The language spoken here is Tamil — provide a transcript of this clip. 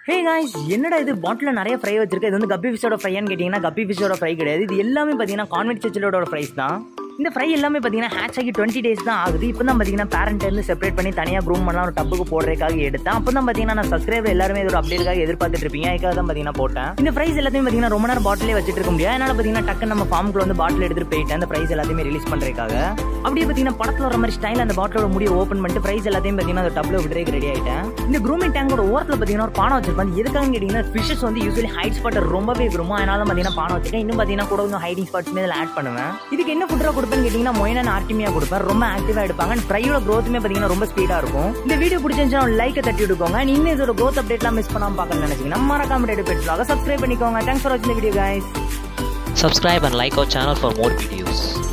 ஹே காய்ஸ் என்னடா இது பாட்டில் நிறைய ஃப்ரை வச்சிருக்கு இது வந்து கப்பி ஃபிஷோட ஃப்ரையான்னு கேட்டிங்கன்னா கப்பி ஃபிஷோட ஃப்ரை கிடையாது இது எல்லாமே பார்த்தீங்கன்னா கான்வென்ட் சர்ச்சிலோட ஃப்ரைஸ் தான் இந்த ஃப்ரை எல்லாமே பார்த்தீங்கன்னா ஹேட்ச் ஆகி டுவெண்ட்டி டேஸ் தான் ஆகுது இப்போ தான் பார்த்தீங்கன்னா பேரண்ட் இருந்து செப்பரேட் பண்ணி தனியாக க்ரூம் பண்ணலாம் ஒரு டப்புக்கு போடுறதுக்காக எடுத்தேன் அப்போ தான் பார்த்தீங்கன்னா நான் சப்ஸ்கிரைபர் எல்லாருமே இது ஒரு அப்டேட்டுக்காக எதிர்பார்த்துட்டு இருப்பீங்க அதுக்காக தான் பார்த்தீங்கன்னா போட்டேன் இந்த ஃப்ரைஸ் எல்லாத்தையும் பார்த்தீங்கன்னா ரொம்ப நேரம் பாட்டிலே வச்சுட்டு இருக்க முடியாது அதனால பார்த்தீங்கன்னா டக்கு நம்ம ஃபார்முக்குள்ள வந்து பாட்டில் எடுத்துட்டு போயிட்டேன் அந்த ப்ரைஸ் எல்லாத்தையுமே ரிலீஸ் பண்ணுறதுக்காக அப்படியே பார்த்தீங்கன்னா படத்தில் வர மாதிரி ஸ்டைல் அந்த பாட்டிலோட முடியை ஓப்பன் பண்ணிட்டு ப்ரைஸ் எல்லாத்தையும் பார்த்தீங்கன்னா அந்த டப்பில் விடுறதுக்கு ரெடி ஆயிட்டேன் இந்த க்ரூமிங் டேங்கோட ஓரத்தில் பார்த்தீங்கன்னா ஒரு பானை வச்சிருப்பாங்க எதுக்காக கேட்டிங்கன்னா ஃபிஷஸ் வந்து யூஸ்வலி ஹைட் ஸ்பாட் ரொம்பவே விரும்பும் அதனால பார்த்தீங்கன்னா பானை வச்சிருக்கேன் இன்னும் பார்த்தீங்கன்னா கூட கொஞ்சம் ஹைடிங் ஸ்பாட்ஸ்மே இதில் ஆட் பண்ணுவேன் இதுக்கு என்ன ஃபுட்ரா கொடுப்பேன்னு கேட்டிங்கன்னா மொயினா ஆர்டிமியா கொடுப்பேன் ரொம்ப ஆக்டிவாக எடுப்பாங்க அண்ட் ஃப்ரையோட க்ரோத்துமே பார்த்தீங்கன்னா ரொம்ப ஸ்பீடாக இருக்கும் இந்த வீடியோ பிடிச்சிருந்துச்சுன்னா லைக்கை தட்டி விட்டுக்கோங்க அண்ட் இன்னும் இதோட க்ரோத் அப்டேட்லாம் மிஸ் பண்ணாமல் பார்க்கணும்னு நினைச்சீங்கன்னா மறக்காம டேட் பெட்லாக சப்ஸ்கிரைப் பண்ணிக்கோங்க தேங்க்ஸ் ஃபார் வாட்சிங் video guys Subscribe and like our channel for more videos.